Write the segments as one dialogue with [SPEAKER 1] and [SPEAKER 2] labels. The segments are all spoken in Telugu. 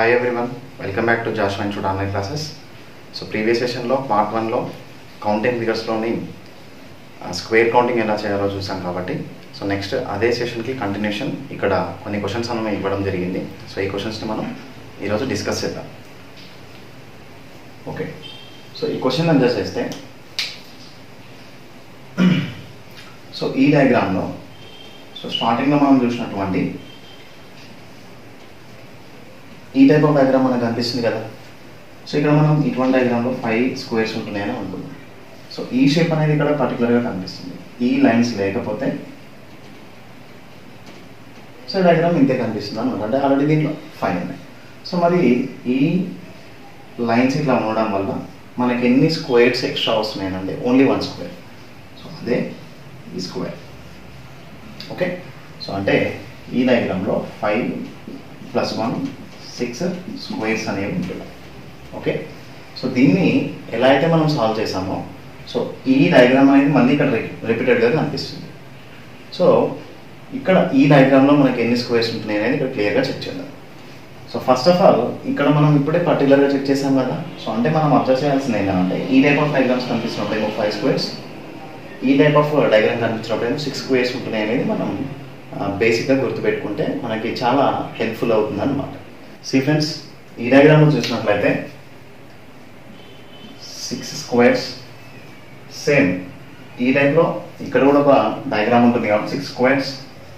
[SPEAKER 1] hi everyone welcome back to జాష్ వెంచుడ్ ఆన్లైన్ క్లాసెస్ సో ప్రీవియస్ సెషన్లో పార్ట్ వన్లో కౌంటింగ్ ఫిగర్స్లోని స్క్వేర్ కౌంటింగ్ ఎలా చేయాలో చూసాం కాబట్టి సో నెక్స్ట్ అదే సెషన్కి కంటిన్యూషన్ ఇక్కడ కొన్ని క్వశ్చన్స్ మనం ఇవ్వడం జరిగింది సో ఈ క్వశ్చన్స్ని మనం ఈరోజు డిస్కస్ చేద్దాం ఓకే సో ఈ క్వశ్చన్ అడ్జస్ట్ చేస్తే సో ఈ డయాగ్రామ్లో సో స్టార్టింగ్లో మనం చూసినటువంటి ఈ టైప్ ఆఫ్ డయాగ్రామ్ మనకు కనిపిస్తుంది కదా సో ఇక్కడ మనం ఇటువంటి డయాగ్రామ్లో ఫైవ్ స్క్వేర్స్ ఉంటున్నాయని అనుకుందాం సో ఈ షేప్ అనేది ఇక్కడ పర్టికులర్గా కనిపిస్తుంది ఈ లైన్స్ లేకపోతే సో డయాగ్రామ్ ఇంతే కనిపిస్తుంది అనమాట అంటే ఆల్రెడీ దీంట్లో ఫైవ్ ఉన్నాయి సో మరి ఈ లైన్స్ ఇట్లా ఉండడం వల్ల మనకి ఎన్ని స్క్వేర్స్ ఎక్స్ట్రా వస్తున్నాయంటే ఓన్లీ వన్ స్క్వేర్ సో అదే ఈ స్క్వేర్ ఓకే సో అంటే ఈ డయాగ్రామ్లో five plus one six squares అనేవి ఉంటుంది ఓకే సో దీన్ని ఎలా అయితే మనం సాల్వ్ చేసామో సో ఈ డయాగ్రామ్ అనేది మళ్ళీ ఇక్కడ రిపీటెడ్గా కనిపిస్తుంది సో ఇక్కడ ఈ డయాగ్రామ్లో మనకి ఎన్ని స్క్వేర్స్ ఉంటున్నాయి అనేది ఇక్కడ క్లియర్గా చెక్ చేద్దాం సో ఫస్ట్ ఆఫ్ ఆల్ ఇక్కడ మనం ఇప్పుడే పర్టికులర్గా చెక్ చేసాం కదా సో అంటే మనం అబ్జర్వ్ చేయాల్సింది ఏంటంటే ఈ టైప్ ఆఫ్ డయాగ్రామ్స్ కనిపిస్తున్నప్పుడు ఏమో ఫైవ్ స్క్వేర్స్ ఈ టైప్ ఆఫ్ డయాగ్రామ్ కనిపించినప్పుడు ఏమో సిక్స్ స్క్వేర్స్ ఉంటున్నాయి అనేది మనం బేసిక్గా గుర్తుపెట్టుకుంటే మనకి చాలా హెల్ప్ఫుల్ అవుతుంది అనమాట సి ఫ్రెండ్స్ ఈ డయాగ్రామ్లో చూసినట్లయితే సిక్స్ స్క్వేర్స్ సేమ్ ఈ టైప్లో ఇక్కడ కూడా ఒక డయాగ్రామ్ ఉంటుంది కాబట్టి సిక్స్ స్క్వేర్స్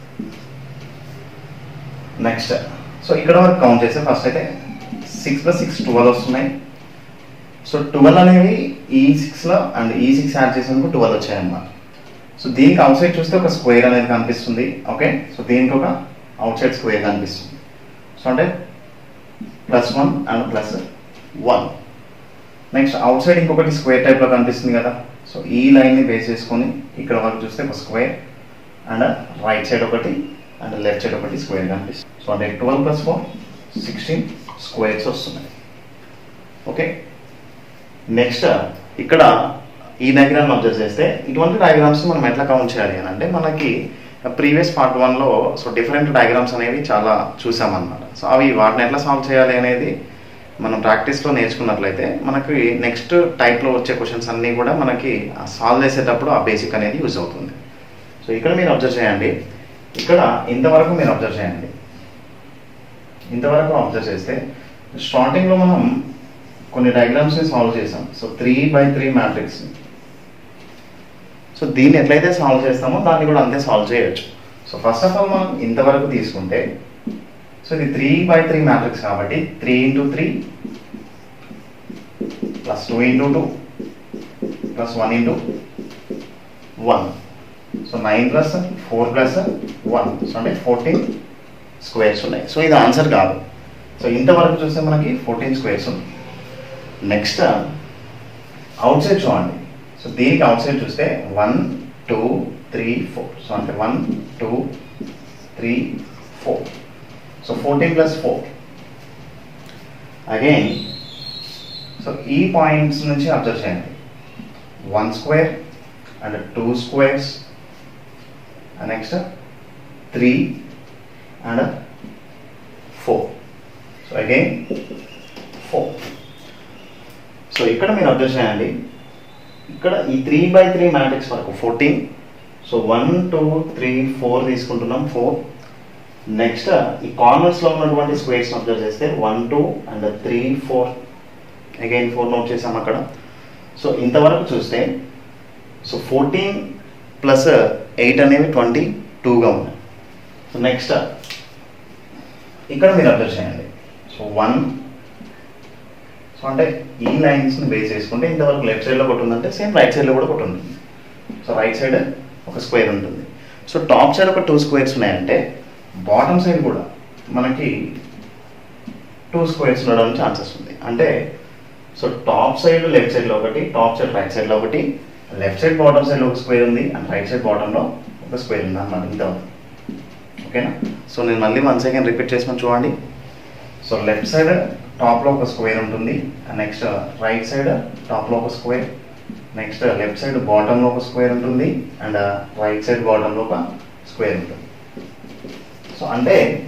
[SPEAKER 1] నెక్స్ట్ సో ఇక్కడ వరకు కౌంట్ చేస్తే ఫస్ట్ అయితే సిక్స్ ప్లస్ సిక్స్ ట్వెల్వ్ వస్తున్నాయి సో ట్వెల్వ్ అనేవి ఈ సిక్స్లో అండ్ ఈ సిక్స్ యాడ్ చేసినందుకు ట్వెల్వ్ వచ్చాయన్నమాట సో దీనికి అవుట్ సైడ్ చూస్తే ఒక స్క్వేర్ అనేది కనిపిస్తుంది ఓకే సో దీనికి ఒక అవుట్ సైడ్ స్క్వేర్ కనిపిస్తుంది సో అంటే plus one and plus one next outside ఇంకొకటి స్క్వేర్ టైప్లో కనిపిస్తుంది కదా సో ఈ లైన్ని బేస్ చేసుకొని ఇక్కడ వరకు చూస్తే ఒక స్క్వేర్ అండ్ రైట్ సైడ్ ఒకటి అండ్ లెఫ్ట్ సైడ్ ఒకటి స్క్వేర్ కనిపిస్తుంది సో అంటే twelve plus four sixteen squares వస్తున్నాయి ఓకే నెక్స్ట్ ఇక్కడ ఈ డయాగ్రామ్ అబ్జర్వ్ చేస్తే ఇటువంటి డయాగ్రామ్స్ మనం ఎట్లా కౌంట్ చేయాలి అని అంటే మనకి ప్రీవియస్ పార్ట్ వన్లో సో డిఫరెంట్ డయాగ్రామ్స్ అనేవి చాలా చూసామన్నమాట సో అవి వాటిని ఎట్లా సాల్వ్ చేయాలి అనేది మనం ప్రాక్టీస్లో నేర్చుకున్నట్లయితే మనకి నెక్స్ట్ టైప్లో వచ్చే క్వశ్చన్స్ అన్నీ కూడా మనకి సాల్వ్ చేసేటప్పుడు ఆ బేసిక్ అనేది యూజ్ అవుతుంది సో ఇక్కడ మీరు అబ్జర్వ్ చేయండి ఇక్కడ ఇంతవరకు మీరు అబ్జర్వ్ చేయండి ఇంతవరకు అబ్జర్వ్ చేస్తే స్టార్టింగ్లో మనం కొన్ని డయాగ్రామ్స్ని సాల్వ్ చేసాం so three by three matrix so దీన్ని ఎట్లయితే సాల్వ్ చేస్తామో దాన్ని కూడా అంతే సాల్వ్ చేయొచ్చు సో ఫస్ట్ ఆఫ్ ఆల్ మనం ఇంతవరకు తీసుకుంటే సో ఇది త్రీ బై త్రీ మ్యాట్రిక్స్ కాబట్టి three into three plus two into two plus one into one so nine plus four plus one so అంటే ఫోర్టీన్ స్క్వేర్స్ ఉన్నాయి సో ఇది ఆన్సర్ కాదు సో ఇంతవరకు చూస్తే మనకి ఫోర్టీన్ స్క్వేర్స్ ఉంది నెక్స్ట్ అవుట్ సైడ్ చూడండి సో దీనికి అవుట్ సైడ్ చూస్తే one two three four so అంటే one two three four so fourteen plus four again so ఈ పాయింట్స్ నుంచి అబ్జర్వ్ చేయండి one square and two squares next three and four so again four so ఇక్కడ మీరు అబ్జర్వ్ చేయండి ఇక్కడ ఈ త్రీ బై త్రీ మ్యాట్రిక్స్ వరకు fourteen so one two three four తీసుకుంటున్నాం ఫోర్ నెక్స్ట్ ఈ కార్నర్స్లో ఉన్నటువంటి స్క్వేర్స్ అబ్జర్వ్ చేస్తే one two and three four again four note చేసాం అక్కడ సో ఇంతవరకు చూస్తే సో ఫోర్టీన్ ప్లస్ ఎయిట్ అనేవి ట్వంటీ టూగా ఉన్నాయి సో నెక్స్ట్ ఇక్కడ మీరు అబ్జర్వ్ చేయండి సో వన్ సో అంటే ఈ లైన్స్ని బేస్ చేసుకుంటే ఇంతవరకు లెఫ్ట్ సైడ్లో ఒకటి ఉందంటే సేమ్ రైట్ సైడ్లో కూడా ఒకటి ఉంటుంది సో రైట్ సైడ్ ఒక స్క్వేర్ ఉంటుంది సో టాప్ సైడ్ ఒక టూ స్క్వేర్స్ ఉన్నాయంటే బాటమ్ సైడ్ కూడా మనకి టూ స్క్వేర్స్ ఉండడం ఛాన్సెస్ ఉంది అంటే సో టాప్ సైడ్ లెఫ్ట్ సైడ్లో ఒకటి టాప్ సైడ్ రైట్ సైడ్లో ఒకటి లెఫ్ట్ సైడ్ బాటమ్ సైడ్లో ఒక స్క్వేర్ ఉంది అండ్ రైట్ సైడ్ బాటంలో ఒక స్క్వేర్ ఉంది అన్నమాట ఇంతవరకు ఓకేనా సో నేను మళ్ళీ వన్ సెకండ్ రిపీట్ చేసిన చూడండి సో లెఫ్ట్ సైడ్ టాప్లో ఒక స్క్వేర్ ఉంటుంది నెక్స్ట్ రైట్ సైడ్ టాప్లో ఒక స్క్వేర్ నెక్స్ట్ లెఫ్ట్ సైడ్ బాటంలో ఒక స్క్వేర్ ఉంటుంది అండ్ రైట్ సైడ్ బాటంలో ఒక స్క్వేర్ ఉంటుంది సో అంటే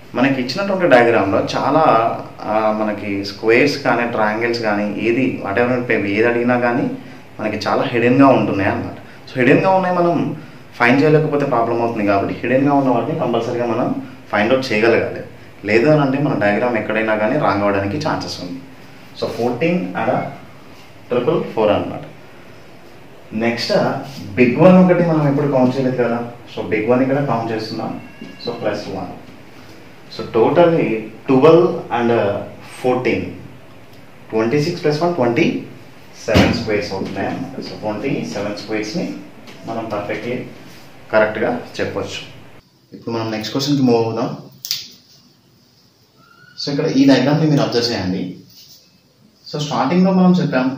[SPEAKER 1] మనకి ఇచ్చినటువంటి డయాగ్రామ్లో చాలా ఆ, మనకి స్క్వేర్స్ కానీ ట్రయాంగిల్స్ కానీ ఏది వాట్ ఎవర్ ఏది అడిగినా కానీ మనకి చాలా హిడెన్గా ఉంటున్నాయి అన్నమాట సో హిడెన్గా ఉన్నాయి మనం ఫైండ్ చేయలేకపోతే ప్రాబ్లం అవుతుంది కాబట్టి హిడెన్గా ఉన్న వాటిని కంపల్సరీగా మనం ఫైండ్ అవుట్ చేయగలగాలి లేదు అని అంటే మన డయాగ్రామ్ ఎక్కడైనా కానీ రాంగ్ అవ్వడానికి ఛాన్సెస్ ఉంది సో ఫోర్టీన్ ఆడ ట్రిపుల్ ఫోర్ అనమాట నెక్స్ట్ బిగ్ వన్ ఒకటి మనం ఎప్పుడు కౌంట్ చేయలేదు కదా సో బిగ్ వన్ ఇక్కడ కౌంట్ చేస్తున్నాం so plus one so totally twelve and fourteen twenty six plus one twenty seven squares అవుతున్నాయి అన్నమాట సో ట్వంటీ సెవెన్ స్క్వేర్స్ని మనం పర్ఫెక్ట్లీ కరెక్ట్గా చెప్పొచ్చు ఇప్పుడు మనం నెక్స్ట్ క్వశ్చన్కి మూవ్ అవుదాం సో ఇక్కడ ఈ డయాగ్రామ్ని మీరు అబ్జర్వ్ చేయండి సో స్టార్టింగ్లో మనం చెప్పాం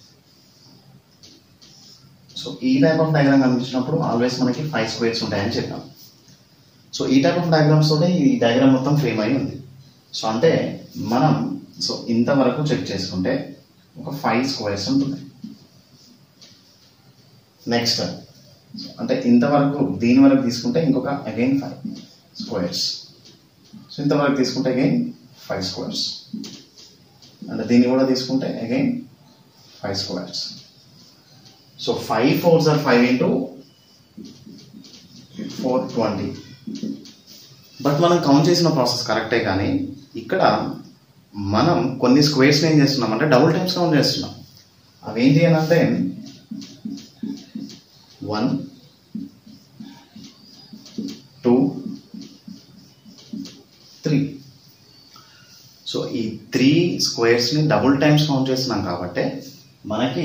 [SPEAKER 1] సో ఈ టైప్ ఆఫ్ డయాగ్రామ్ కనిపించినప్పుడు ఆల్వేస్ మనకి ఫైవ్ స్క్వేర్స్ ఉంటాయని చెప్పాం సో ఈ టైప్ ఆఫ్ డయాగ్రామ్స్ తోనే ఈ డయాగ్రామ్ మొత్తం ఫ్రేమ్ అయి ఉంది సో అంటే మనం సో ఇంతవరకు చెక్ చేసుకుంటే ఒక ఫైవ్ స్క్వేర్స్ ఉంటుంది నెక్స్ట్ అంటే ఇంతవరకు దీని వరకు తీసుకుంటే ఇంకొక అగైన్ ఫైవ్ స్క్వేర్స్ సో ఇంతవరకు తీసుకుంటే అగైన్ ఫైవ్ స్క్వేర్స్ అంటే దీన్ని కూడా తీసుకుంటే again five squares so five fours or five into four twenty but మనం కౌంట్ చేసిన ప్రాసెస్ కరెక్టే కానీ ఇక్కడ మనం కొన్ని స్క్వేర్స్ని ఏం చేస్తున్నాం అంటే డబుల్ టైమ్స్ కౌంట్ చేస్తున్నాం అవి ఏంటి అని అంటే వన్ టూ త్రీ సో ఈ త్రీ స్క్వేర్స్ని డబుల్ టైమ్స్ కౌంట్ చేస్తున్నాం కాబట్టి మనకి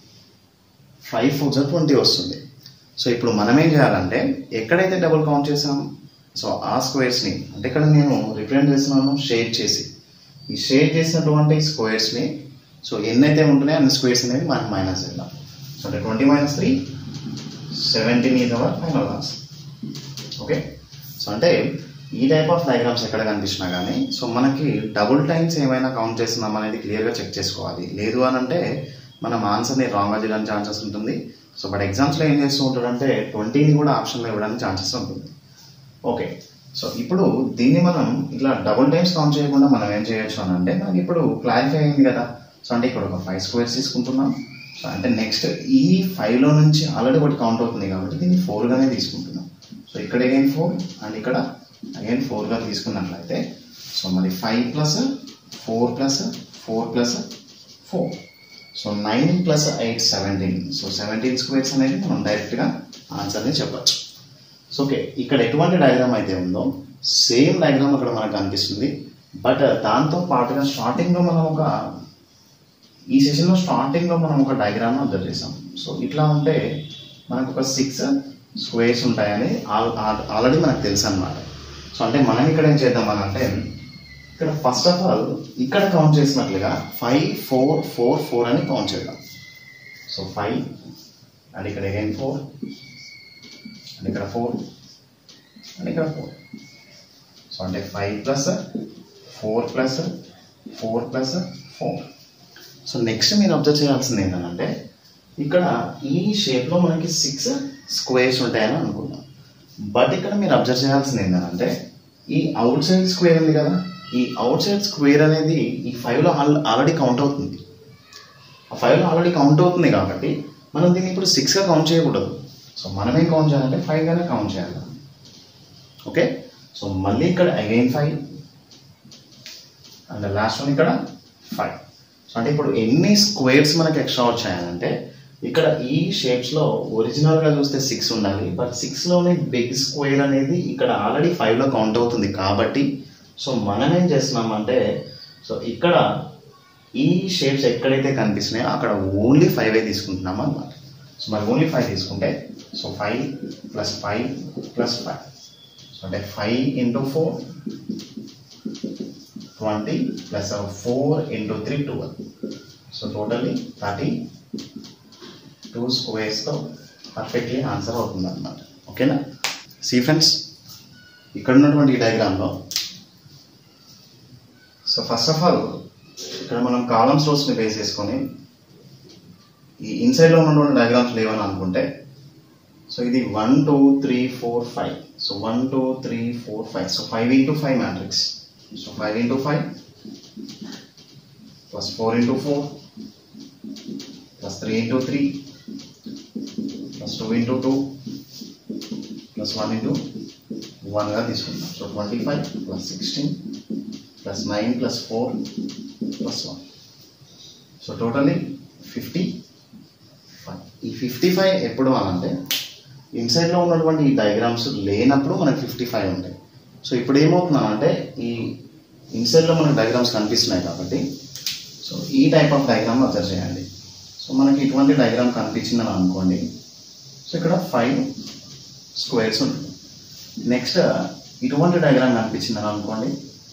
[SPEAKER 1] ఫైవ్ ఫోర్ ట్వంటీ వస్తుంది సో ఇప్పుడు మనం ఏం చేయాలంటే ఎక్కడైతే డబుల్ కౌంట్ చేసాం సో ఆ స్క్వేర్స్ని అంటే ఇక్కడ నేను రిప్రజెంట్ చేస్తున్నాను షేడ్ చేసి ఈ షేడ్ చేసినటువంటి స్క్వేర్స్ని సో ఎన్నైతే ఉంటున్నాయో అన్ని స్క్వేర్స్ అనేవి మనం మైనస్ చేద్దాం సో అంటే twenty minus three seventeen is our final answer okay so అంటే ఈ టైప్ ఆఫ్ డయాగ్రామ్స్ ఎక్కడ కనిపించినా కానీ సో మనకి డబుల్ టైమ్స్ ఏమైనా కౌంట్ చేస్తున్నాం అనేది క్లియర్గా చెక్ చేసుకోవాలి లేదు అని అంటే మనం ఆన్సర్ని రాంగ్గా చేయడానికి ఛాన్సెస్ ఉంటుంది సో బట్ ఎగ్జామ్స్లో ఏం చేస్తూ ఉంటాడంటే ట్వంటీని కూడా ఆప్షన్లో ఇవ్వడానికి ఛాన్సెస్ ఉంటుంది ఓకే సో ఇప్పుడు దీన్ని మనం ఇట్లా డబుల్ టైమ్స్ కౌంట్ చేయకుండా మనం ఏం చేయొచ్చు అని అంటే మనకి ఇప్పుడు క్లారిఫై అయింది కదా సో అంటే ఇక్కడ ఒక ఫైవ్ స్క్వేర్స్ తీసుకుంటున్నాం సో అంటే నెక్స్ట్ ఈ ఫైవ్లో నుంచి ఆల్రెడీ ఒకటి కౌంట్ అవుతుంది కాబట్టి దీన్ని ఫోర్గానే తీసుకుంటున్నాం సో ఇక్కడ అగైన్ ఫోర్ అండ్ ఇక్కడ అగైన్ ఫోర్గా తీసుకున్నట్లయితే సో మరి five plus four plus four plus four so nine plus eight seventeen so seventeen squares అనేది మనం డైరెక్ట్గా ఆన్సర్ని చెప్పచ్చు సో ఓకే ఇక్కడ ఎటువంటి డయాగ్రామ్ అయితే ఉందో సేమ్ డయాగ్రామ్ అక్కడ మనకు కనిపిస్తుంది బట్ దాంతో పాటుగా స్టార్టింగ్లో మనం ఒక ఈ సెషన్లో స్టార్టింగ్లో మనం ఒక డయాగ్రామ్ అబ్జర్వ్ చేసాం సో ఇట్లా ఉంటే మనకు ఒక సిక్స్ స్క్వేర్స్ ఉంటాయని ఆల్రెడీ మనకు తెలుసు అనమాట సో అంటే మనం ఇక్కడ ఏం చేద్దాం అని అంటే ఇక్కడ ఫస్ట్ ఆఫ్ ఆల్ ఇక్కడ కౌంట్ చేసినట్లుగా ఫైవ్ ఫోర్ ఫోర్ ఫోర్ అని కౌంట్ చేద్దాం సో ఫైవ్ అండ్ ఇక్కడ అగైన్ ఫోర్ అండ్ ఇక్కడ ఫోర్ అండ్ ఇక్కడ ఫోర్ సో అంటే five plus four plus four plus four so next మీరు అబ్జర్వ్ చేయాల్సింది ఏంటంటే ఇక్కడ ఈ షేప్లో మనకి సిక్స్ స్క్వేర్స్ ఉంటాయని అనుకుందాం బట్ ఇక్కడ మీరు అబ్జర్వ్ చేయాల్సింది ఏంటంటే ఈ అవుట్ సైడ్ స్క్వేర్ ఉంది కదా ఈ అవుట్ సైడ్ స్క్వేర్ అనేది ఈ ఫైవ్లో ఆల్రెడీ కౌంట్ అవుతుంది ఆ ఫైవ్లో ఆల్రెడీ కౌంట్ అవుతుంది కాబట్టి మనం దీన్ని ఇప్పుడు సిక్స్గా కౌంట్ చేయకూడదు సో మనం ఏం కౌంట్ చేయాలంటే ఫైవ్గానే కౌంట్ చేయాలి ఓకే సో మళ్ళీ ఇక్కడ again five and last one ఇక్కడ ఫైవ్ సో అంటే ఇప్పుడు ఎన్ని స్క్వేర్స్ మనకి ఎక్స్ట్రా వచ్చాయనంటే ఇక్కడ ఈ షేప్స్లో ఒరిజినల్గా చూస్తే సిక్స్ ఉండాలి బట్ సిక్స్లోనే బిగ్ స్క్వేర్ అనేది ఇక్కడ ఆల్రెడీ ఫైవ్లో కౌంట్ అవుతుంది కాబట్టి సో మనం ఏం చేస్తున్నామంటే సో ఇక్కడ ఈ షేప్స్ ఎక్కడైతే కనిపిస్తున్నాయో అక్కడ ఓన్లీ ఫైవ్ తీసుకుంటున్నాం అన్నమాట సో మరి ఓన్లీ ఫైవ్ తీసుకుంటే so five plus five plus five so అంటే five into four twenty plus four into three twelve so totally thirty two స్క్వేర్స్తో పర్ఫెక్ట్లీ ఆన్సర్ అవుతుంది అనమాట ఓకేనా సీ ఫ్రెండ్స్ ఇక్కడ ఉన్నటువంటి ఈ డయాగ్రామ్లో సో ఫస్ట్ ఆఫ్ ఆల్ ఇక్కడ మనం కాలమ్స్ రోస్ని బేస్ చేసుకొని ఈ ఇన్సైడ్లో ఉన్నటువంటి డయాగ్రామ్స్ లేవని అనుకుంటే సో ఇది one two three four five so so one two three four five so five into five matrix so five into five plus four into four plus three into three plus two into two plus one into వన్గా తీసుకుందాం so twenty five plus sixteen plus nine plus four plus one so totally fifty five ఈ ఫిఫ్టీ ఫైవ్ ఎప్పుడు అనంటే ఇన్సైడ్లో ఉన్నటువంటి ఈ డయాగ్రామ్స్ లేనప్పుడు మనకి ఫిఫ్టీ ఫైవ్ ఉంటాయి సో ఇప్పుడు ఏమవుతుందనంటే ఈ ఇన్సైడ్లో మనకి డయాగ్రామ్స్ కనిపిస్తున్నాయి కాబట్టి సో ఈ టైప్ ఆఫ్ డయాగ్రామ్ అబ్జర్వ్ చేయండి సో మనకి ఇటువంటి డయాగ్రామ్ కనిపించిందని అనుకోండి సో ఇక్కడ ఫైవ్ స్క్వేర్స్ ఉంటుంది నెక్స్ట్ ఇటువంటి డయాగ్రామ్ కనిపించిందని అనుకోండి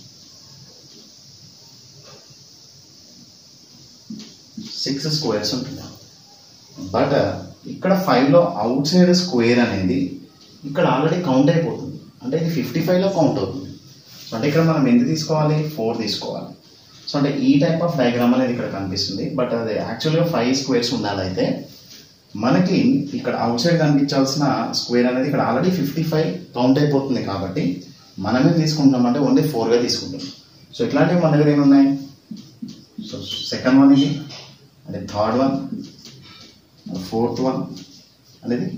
[SPEAKER 1] సిక్స్ స్క్వేర్స్ ఉంటుంది బట్ ఇక్కడ ఫైవ్లో అవుట్ సైడ్ స్క్వేర్ అనేది ఇక్కడ ఆల్రెడీ కౌంట్ అయిపోతుంది అంటే ఇది ఫిఫ్టీ ఫైవ్లో కౌంట్ అవుతుంది సో అంటే ఇక్కడ మనం ఎంత తీసుకోవాలి ఫోర్ తీసుకోవాలి సో అంటే ఈ టైప్ ఆఫ్ డయాగ్రామ్ అనేది ఇక్కడ కనిపిస్తుంది బట్ అది యాక్చువల్గా ఫైవ్ స్క్వేర్స్ ఉండాలైతే మనకి ఇక్కడ అవుట్ సైడ్ కనిపించాల్సిన స్క్వేర్ అనేది ఇక్కడ ఆల్రెడీ ఫిఫ్టీ ఫైవ్ కౌంట్ అయిపోతుంది కాబట్టి మనం ఏం తీసుకుంటామంటే ఓన్లీ ఫోర్గా తీసుకుంటాం సో ఇట్లాంటివి మన దగ్గర ఏమున్నాయి సో సెకండ్ వన్ ఇది అంటే థర్డ్ వన్ ఫోర్త్ వన్ అనేది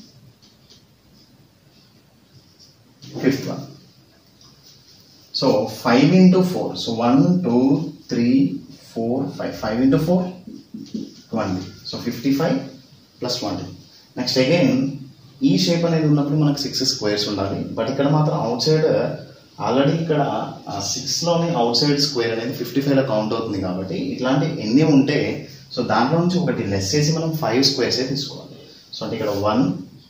[SPEAKER 1] fifth one so five into four so one two three four five five into four twenty so fifty five plus twenty next again ఈ షేప్ అనేది ఉన్నప్పుడు మనకు సిక్స్ స్క్వేర్స్ ఉండాలి బట్ ఇక్కడ మాత్రం అవుట్ సైడ్ ఆల్రెడీ ఇక్కడ సిక్స్లోని అవుట్ సైడ్ స్క్వేర్ అనేది ఫిఫ్టీ ఫైవ్లో కౌంట్ అవుతుంది కాబట్టి ఇట్లాంటి ఎన్ని ఉంటే సో దాంట్లో నుంచి ఒకటి లెస్ చేసి మనం ఫైవ్ స్క్వేర్సే తీసుకోవాలి సో అంటే ఇక్కడ one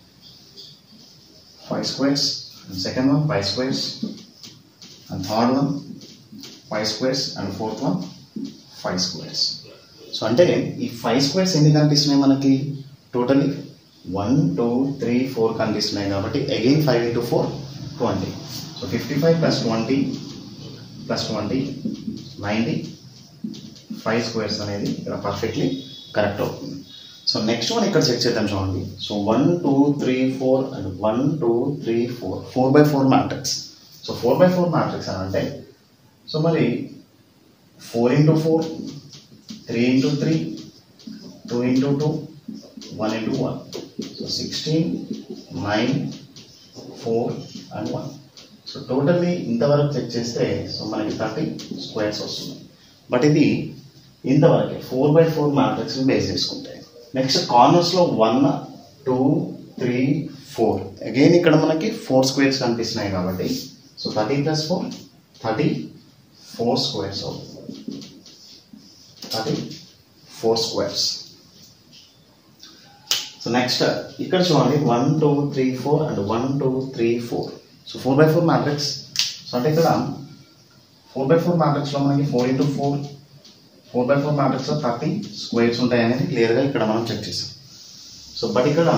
[SPEAKER 1] five squares and second one five squares and third one five squares and fourth one five squares so అంటే ఈ ఫైవ్ స్క్వేర్స్ ఎన్ని కనిపిస్తున్నాయి మనకి totally one two three four కనిపిస్తున్నాయి కాబట్టి again five into four twenty so fifty five plus twenty plus twenty ninety five squares అనేది ఇక్కడ పర్ఫెక్ట్లీ కరెక్ట్ అవుతుంది సో నెక్స్ట్ వన్ ఇక్కడ చెక్ చేద్దాం చూడండి so one two three four and one two three four four by four matrix so four by four matrix అని అంటే సో మరి four into four three into three two into two one into one so sixteen nine four and one so totally ఇంతవరకు చెక్ చేస్తే సో మనకి థర్టీ స్క్వేర్స్ వస్తుంది బట్ ఇది ఇంతవరకే ఫోర్ బై ఫోర్ మ్యాట్రిక్స్ని బేస్ చేసుకుంటాయి నెక్స్ట్ కార్నర్స్లో one two three four again ఇక్కడ మనకి ఫోర్ స్క్వేర్స్ కనిపిస్తున్నాయి కాబట్టి so thirty plus four thirty four squares అవుతుంది thirty four squares so next ఇక్కడ చూడండి one two three four and one two three four so four by four matrix so అంటే ఇక్కడ ఫోర్ బై ఫోర్ మ్యాట్రిక్స్లో మనకి four into four four by four మ్యాట్రిక్స్లో థర్టీ స్క్వేర్స్ ఉంటాయి అనేది క్లియర్గా ఇక్కడ మనం చెక్ చేసాం సో బట్ ఇక్కడ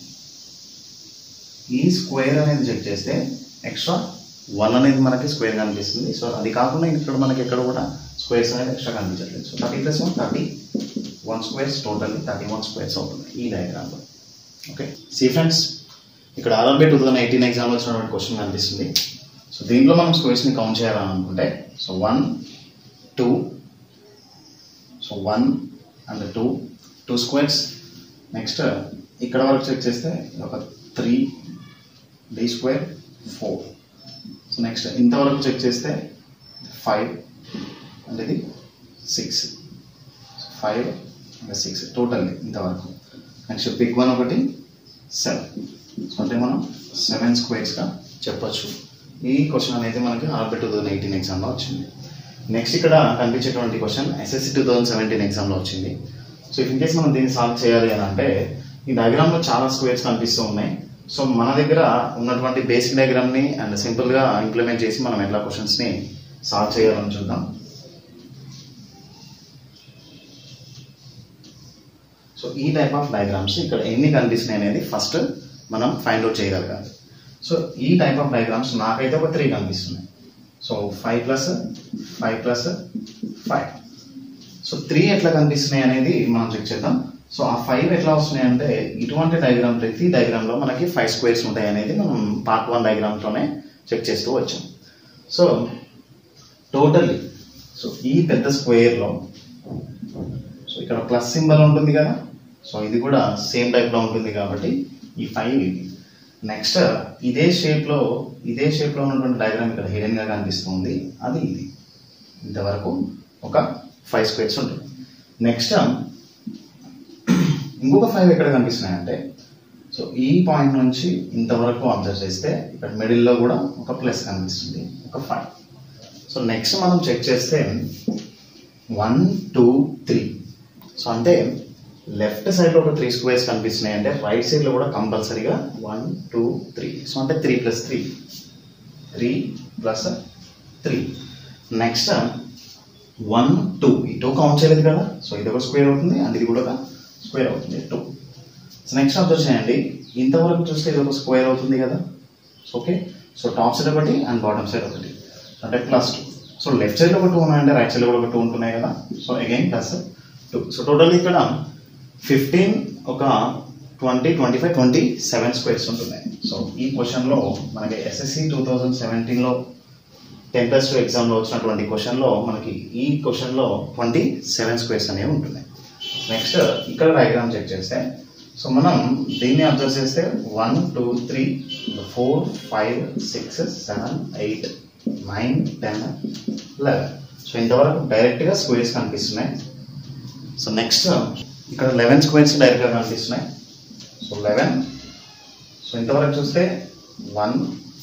[SPEAKER 1] ఈ స్క్వేర్ అనేది చెక్ చేస్తే ఎక్స్ట్రా వన్ అనేది మనకి స్క్వేర్ కనిపిస్తుంది సో అది కాకుండా ఇక్కడ మనకి ఎక్కడ కూడా స్క్వేర్స్ అనేది ఎక్స్ట్రా కనిపించట్లేదు so thirty plus one thirty one squares totally thirty one squares అవుతుంది ఈ డయాగ్రామ్లో ఓకే సి ఫ్రెండ్స్ ఇక్కడ ఆర్ఆర్బీ టూ థౌసండ్ ఎయిటీన్ ఎగ్జామ్లో వచ్చినటువంటి క్వశ్చన్ కనిపిస్తుంది సో దీంట్లో మనం స్క్వేర్స్ని కౌంట్ చేయాలని అనుకుంటే so one two so one and two two squares next ఇక్కడ వరకు చెక్ చేస్తే ఒక three D square four so next ఇంతవరకు చెక్ చేస్తే ఫైవ్ అంటే ఇది సిక్స్ ఫైవ్ ఇంకా సిక్స్ టోటల్ ఇంతవరకు నెక్స్ట్ బిగ్ వన్ ఒకటి సెవెన్ సో అంటే మనం సెవెన్ స్క్వేర్స్గా చెప్పొచ్చు ఈ క్వశ్చన్ అనేది మనకి ఆర్బీ టూ థౌసండ్ ఎయిటీన్ ఎగ్జామ్లో వచ్చింది నెక్స్ట్ ఇక్కడ కనిపించేటువంటి question SSC two thousand seventeen ఎగ్జామ్లో వచ్చింది సో ఇన్ కేస్ మనం దీన్ని సాల్వ్ చేయాలి అని అంటే ఈ డయాగ్రామ్లో చాలా స్క్వేర్స్ కనిపిస్తూ ఉన్నాయి సో మన దగ్గర ఉన్నటువంటి బేసిక్ డయాగ్రామ్ని అండ్ సింపుల్గా ఇంప్లిమెంట్ చేసి మనం ఎట్లా క్వశ్చన్స్ని సాల్వ్ చేయాలని చూద్దాం సో ఈ టైప్ ఆఫ్ డయాగ్రామ్స్ ఇక్కడ ఎన్ని కనిపిస్తున్నాయి అనేది ఫస్ట్ మనం ఫైండ్ అవుట్ చేయగలగాలి సో ఈ టైప్ ఆఫ్ డయాగ్రామ్స్ నాకైతే ఒక త్రీ కనిపిస్తున్నాయి so five plus five plus five so three ఎట్లా కనిపిస్తున్నాయి అనేది మనం చెక్ చేద్దాం సో ఆ ఫైవ్ ఎట్లా వస్తున్నాయి అంటే ఇటువంటి డయాగ్రామ్ ప్రతి diagram లో మనకి ఫైవ్ స్క్వేర్స్ ఉంటాయి అనేది మనం పార్ట్ వన్ డయాగ్రామ్తోనే చెక్ చేస్తూ వచ్చాం సో టోటల్లీ సో ఈ పెద్ద స్క్వేర్లో సో ఇక్కడ ప్లస్ సింబల్ ఉంటుంది కదా సో ఇది కూడా సేమ్ టైప్లో ఉంటుంది కాబట్టి ఈ ఫైవ్ ఇది నెక్స్ట్ ఇదే షేప్లో ఇదే షేప్లో ఉన్నటువంటి డయాగ్రామ్ ఇక్కడ హిడెన్గా కనిపిస్తుంది అది ఇది ఇంతవరకు ఒక ఫైవ్ స్క్వేర్స్ ఉంటుంది నెక్స్ట్ ఇంకొక ఫైవ్ ఎక్కడ కనిపిస్తున్నాయంటే సో ఈ పాయింట్ నుంచి ఇంతవరకు అబ్జర్వ్ చేస్తే ఇక్కడ మిడిల్లో కూడా ఒక ప్లస్ కనిపిస్తుంది ఒక ఫైవ్ సో నెక్స్ట్ మనం చెక్ చేస్తే వన్ టూ త్రీ సో అంటే లెఫ్ట్ సైడ్లో ఒక త్రీ స్క్వేర్స్ కనిపిస్తున్నాయి అంటే రైట్ సైడ్లో కూడా కంపల్సరీగా వన్ టూ త్రీ సో అంటే three plus three three plus three next one two ఈ టూ కౌంట్ చేయలేదు కదా సో ఇది ఒక స్క్వేర్ అవుతుంది అండ్ ఇది కూడా ఒక స్క్వేర్ అవుతుంది టూ సో నెక్స్ట్ అబ్జర్వ్ చేయండి ఇంతవరకు చూస్తే ఇది ఒక స్క్వేర్ అవుతుంది కదా so okay so top side ఒకటి అండ్ బాటమ్ సైడ్ ఒకటి అంటే plus two so left side ఒక టూ ఉన్నాయంటే రైట్ సైడ్ కూడా ఒక టూ ఉంటున్నాయి కదా so again plus two so total ఇక్కడ ఫిఫ్టీన్ ఒక twenty twenty five twenty seven squares ఉంటున్నాయి సో ఈ క్వశ్చన్లో మనకి ఎస్ఎస్సి టూ థౌజండ్ సెవెంటీన్లో టెన్ ప్లస్ టూ ఎగ్జామ్లో వచ్చినటువంటి క్వశ్చన్లో మనకి ఈ క్వశ్చన్లో ట్వంటీ సెవెన్ స్క్వేర్స్ అనేవి ఉంటున్నాయి నెక్స్ట్ ఇక్కడ డయాగ్రామ్ చెక్ చేస్తే సో మనం దీన్ని అబ్జర్వ్ చేస్తే one two three four five six seven eight nine ten eleven so ఇంతవరకు డైరెక్ట్గా స్క్వేర్స్ కనిపిస్తున్నాయి సో నెక్స్ట్ ఇక్కడ లెవెన్ స్క్వేర్స్ డైరెక్ట్గా కనిపిస్తున్నాయి సో లెవెన్ సో ఇంతవరకు చూస్తే one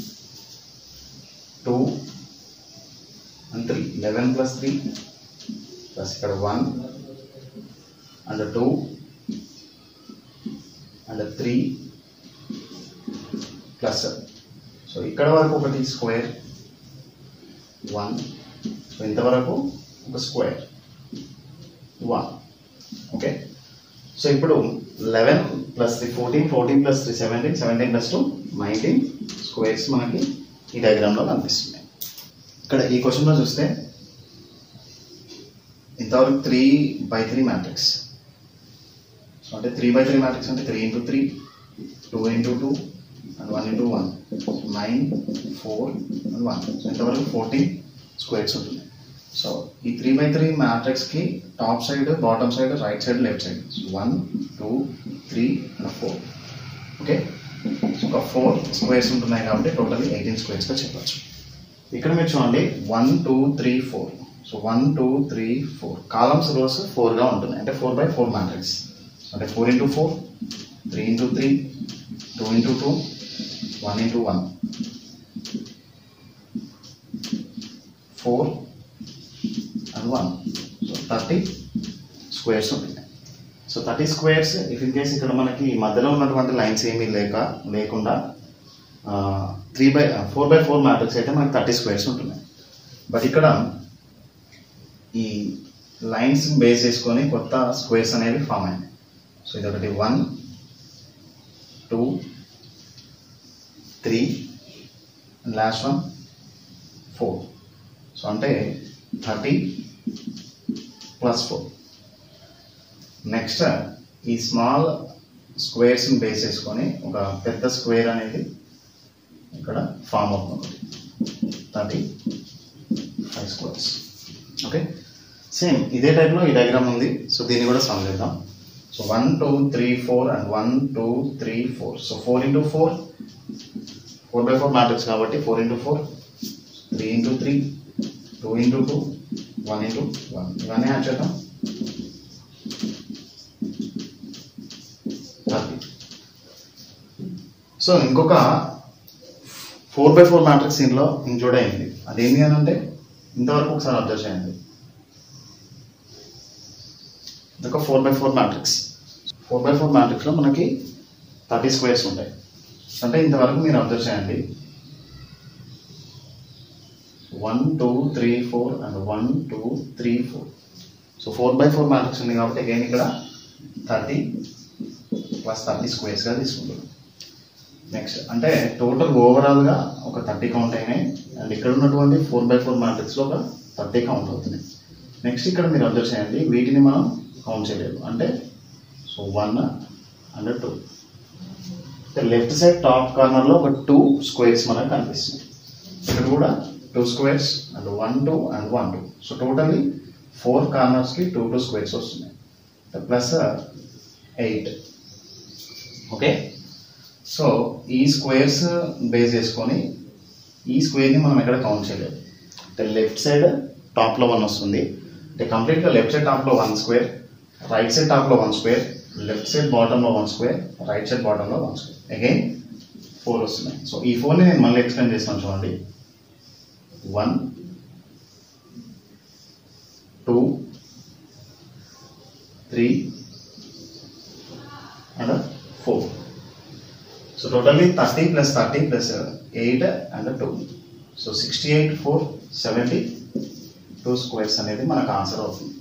[SPEAKER 1] two and three eleven plus three plus ఇక్కడ one and two and three plus so ఇక్కడ వరకు ఒకటి స్క్వేర్ వన్ సో ఇంతవరకు ఒక స్క్వేర్ వన్ ఓకే సో ఇప్పుడు eleven plus three fourteen fourteen plus three seventeen seventeen plus two nineteen squares మనకి ఈ డయాగ్రామ్లో కనిపిస్తున్నాయి ఇక్కడ ఈ క్వశ్చన్లో చూస్తే ఇంతవరకు three by three matrix so అంటే త్రీ బై త్రీ మ్యాట్రిక్స్ అంటే three into three two into two and one into one nine four and one so ఇంతవరకు ఫోర్టీన్ స్క్వేర్స్ ఉంటుంది సో ఈ త్రీ బై త్రీ మ్యాట్రిక్స్కి top side bottom side right side left side one two three and four okay so ఒక ఫోర్ స్క్వేర్స్ ఉంటున్నాయి కాబట్టి టోటల్ ఎయిటీన్ స్క్వేర్స్గా చెప్పచ్చు ఇక్కడ మీరు చూడండి one two three four so one two three four columns rows ఫోర్గా ఉంటున్నాయి అంటే ఫోర్ బై ఫోర్ మ్యాట్రిక్స్ అంటే four into four three into three two into two one into one four and one so thirty squares ఉంటున్నాయి so thirty squares if in case ఇక్కడ మనకి మధ్యలో ఉన్నటువంటి లైన్స్ ఏమీ లేక లేకుండా three by four by four matrix అయితే మనకి థర్టీ స్క్వేర్స్ ఉంటున్నాయి బట్ ఇక్కడ ఈ లైన్స్ బేస్ చేసుకొని కొత్త స్క్వేర్స్ అనేవి ఫామ్ అయ్యాయి సో ఇది ఒకటి one two three last one four so అంటే థర్టీ ప్లస్ ఫోర్ నెక్స్ట్ ఈ స్మాల్ స్క్వేర్స్ని బేస్ చేసుకొని ఒక పెద్ద స్క్వేర్ అనేది ఇక్కడ ఫామ్ అవుతుంది thirty five squares okay same ఇదే టైప్లో ఈ డయాగ్రామ్ ఉంది సో దీన్ని కూడా సాల్వ్ చేద్దాం so one two three four and one two three four so four into four four by four matrix కాబట్టి four into four three into three two into two one into one ఇవన్నీ యాడ్ చేద్దాం థర్టీ సో ఇంకొక ఫోర్ బై ఫోర్ మ్యాట్రిక్స్ దీంట్లో ఇంక్లూడ్ అయింది అదేంటి అని అంటే ఇంతవరకు ఒకసారి అబ్జర్వ్ చేయండి ఇదొక four by four matrix four by four మ్యాట్రిక్స్లో మనకి థర్టీ స్క్వేర్స్ ఉంటాయి అంటే ఇంతవరకు మీరు అబ్జర్వ్ చేయండి one two three four and one two three four so four by four matrix ఉంది కాబట్టి అగైన్ ఇక్కడ థర్టీ ప్లస్ థర్టీ స్క్వేర్స్గా తీసుకుంటుంది నెక్స్ట్ అంటే టోటల్ ఓవరాల్గా ఒక థర్టీ కౌంట్ అయినాయి అండ్ ఇక్కడ ఉన్నటువంటి ఫోర్ బై ఫోర్ మ్యాట్రిక్స్లో ఒక థర్టీ కౌంట్ అవుతున్నాయి నెక్స్ట్ ఇక్కడ మీరు అబ్జర్వ్ చేయండి వీటిని మనం కౌంట్ చేయలేదు అంటే so one and two left side top కార్నర్లో ఒక టూ స్క్వేర్స్ మనకు కనిపిస్తుంది ఇక్కడ కూడా two squares and one two and one two so totally four కార్నర్స్కి టూ టూ స్క్వేర్స్ వస్తున్నాయి ప్లస్ ఎయిట్ ఓకే సో ఈ స్క్వేర్స్ బేస్ చేసుకొని ఈ స్క్వేర్ని మనం ఎక్కడ కౌంట్ చేయలేదు అంటే లెఫ్ట్ సైడ్ టాప్లో వన్ వస్తుంది అంటే కంప్లీట్గా లెఫ్ట్ సైడ్ టాప్లో వన్ స్క్వేర్ రైట్ సైడ్ టాప్లో వన్ స్క్వేర్ లెఫ్ట్ సైడ్ బాటంలో వన్ స్క్వేర్ రైట్ సైడ్ బాటంలో వన్ స్క్వేర్ అగైన్ ఫోర్ వస్తున్నాయి సో ఈ ఫోర్ని నేను మళ్ళీ ఎక్స్ప్లెయిన్ చేస్తాను చూడండి one two three and four so totally thirty plus thirty plus eight and two so sixty eight four seventy two squares అనేది మనకు ఆన్సర్ అవుతుంది